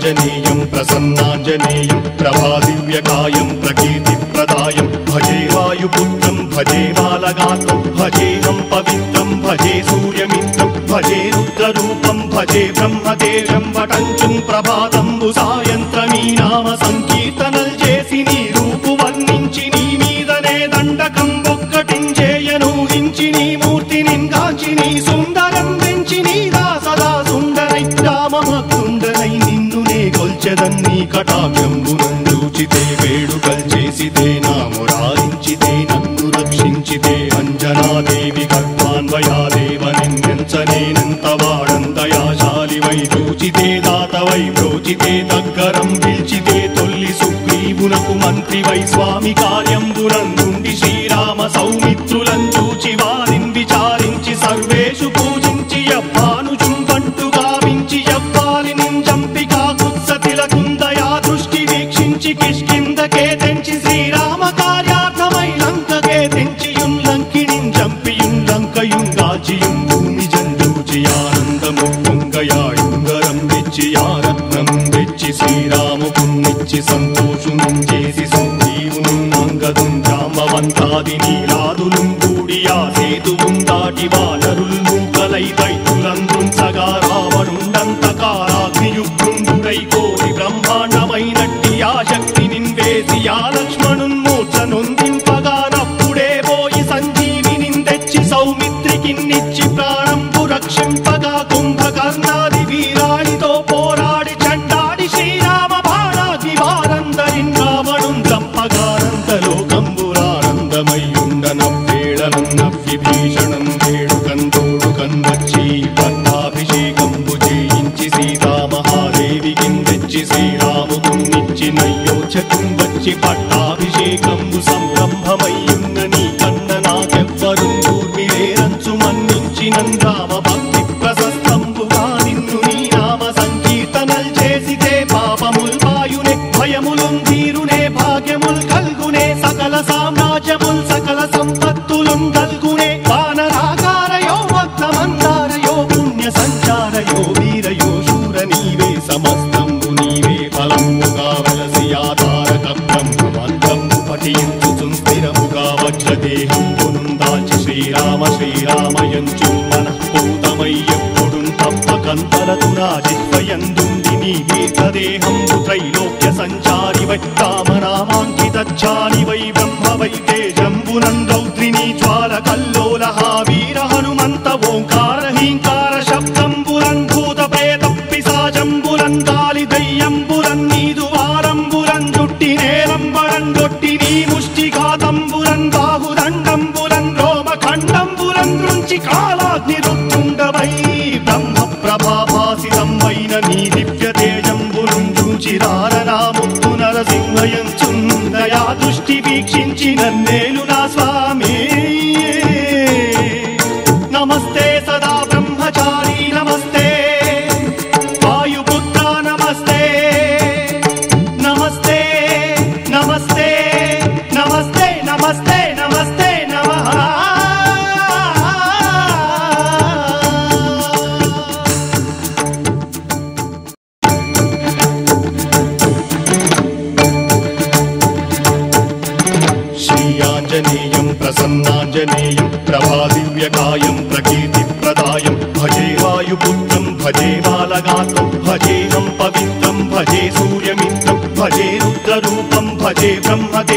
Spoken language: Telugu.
శ్రీయాంజనేయం ప్రసన్నాంజనేయం ప్రభాదివ్యకాయం ప్రకీర్తిప్రదాయం భజే వాయుపుత్రం భజే బాలగాత్రం భజేహం పవిత్రం భజే సూర్యమిత్రం భజే రుద్రరూపం భజే బ్రహ్మదేవం వటంచుం ప్రభాతంబు సాయంత్రమీ నామ సంకీర్తనల్ చేసి నీ రూపు వర్ణించి నీ మీదనే దండకం ఒక్కటించేయనూహించి నీ మూర్తిని కాంచి నీ సుందరం పెంచి నీ దాసదా సుందరై రామభక్తుండరై నిన్నునే కొల్చెదన్ని కటాక్షంబునందూచితే వేడుకల్ చేసితే నా మురారించితే నన్ను రక్షించితే అంజనాదేవి గర్భాన్వయాదేవ నిందించనేనంత వాడందయాశాలివై చూచితే దాతవై ప్రోచితే దగ్గరం పిలిచితే తొల్లి సుగ్రీవునకు మంత్రివై స్వామి కార్యంబునందుండి శ్రీరామ సౌమిత్రులం చూచి వారిని విచారించి సర్వేషు పూజించి యవ్వాను చుంబంటు గావించి యవ్వాలి నింజంపికా కుత్సతిలకుందయా దృష్టి వీక్షించి కిష్కిందకే తెంచి శ్రీరామ కార్యార్థమై లంకకే తెంచియుం లంకిణిం జంపియుం లంకయుం గాచియుం భూమి జందూచి ఆనందము పొంగయాయుంగరం తెచ్చి ఆరత్నం తెచ్చి శ్రీరాముకున్నిచ్చి సంతోషునం చేసి సుగ్రీవును అంగదుం జాంబవంతాది నీలాదులు కూడి ఆ సేతువుం దాటి వానరులు మూకలై దైతులందుం సగా రావణుండంత కారాగ్నియుగ్రుండుడై కోరి బ్రహ్మాండమైనట్టి ఆ శక్తి నిన్వేసి ఆ లక్ష్మణున్ మూర్ఛ నొందింపగా నప్పుడే పోయి సంజీవిని తెచ్చి సౌమిత్రికిన్నిచ్చి ప్రాణంపు రక్షింపగా కుంభకర్ణాది వీరాళితో పోరాడి చండాడి శ్రీరామ బాణాది వారందరిన్ రావణుం చంపగానంత లోకంబురానందమై ఉండనవ్వేళనన్న విభీషణం వేడుకందోడు కన్వచ్చి పట్టాభిషేకంబు చేయించి సీతామహాదేవికి తెచ్చి శ్రీరాముకున్నిచ్చి నయ్యోచకం వచ్చి పట్టాభిషేకంబు సంరంభమయ్యున్న నీ కన్న నాకెవ్వరు కూర్మిలేరంచు మన్నించి నందామ భక్తి ప్రశస్తంబుగా నిన్ను నీ నామ సంకీర్తనల్ చేసితే పాపముల్ పాయునే భయములుం తీరునే భాగ్యముల్ కల్గునే సకల సామ్రాజ్యముల్ సకల సంపత్తులుం కల్గునే వానరాకారయో భక్తమందారయో పుణ్య సంచారయో వీరయో శూర నీవే సమస్తంబు నీవే ఫలముగా వలసి ఆధారక బ్రహ్మమంత్రము పఠించు స్థిరముగా వజ్రదేహం పునుందాచి శ్రీరామ శ్రీరామయంచు మనఃపూతమై ఎప్పుడు తప్పకంతరతు రాజిత్వయందుండి నీ దీర్ఘదేహంబు త్రైలోక్య సంచారి వై రామనామాంకితాని వై బ్రహ్మ వై తేజంబునం రౌద్రిణీ జ్వాల కల్లోల వీర హనుమంత ఓంకార హీంకార శబ్దంబురం భూత ప్రేత పిశాజంబురం కాలి దయ్యంబురం నీదు వారంబురం జుట్టి నేలంబరం గొట్టి నీ ముష్టిఘాతంబురం బాహుదండంబురం రోమ ఖండంబురం దృంచి కాలాగ్ని రుత్తుండవై బ్రహ్మ ప్రభాభాసితం వైన నీ దివ్య తేజంబురం చూచిరారనాముత్తు నరసింహయంచుందయా దృష్టి వీక్షించి నన్నేలు నా స్వామి నమస్తే సదా బ్రహ్మచారి నమస్తే వాయుపుత్ర నమస్తే నమస్తే నమస్తే నమస్తే నమస్తే నమస్తే నమః శ్రీయాంజనేయం ప్రసన్నాంజనేయం ప్రభాదివ్యకాయం ప్రకీర్తిప్రదాయం భజే వాయుపుత్రం భజే బాలగాత్రం భజేహం పవిత్రం భజే సూర్యమిత్రం భజే రుద్రరూపం భజే బ్రహ్మదే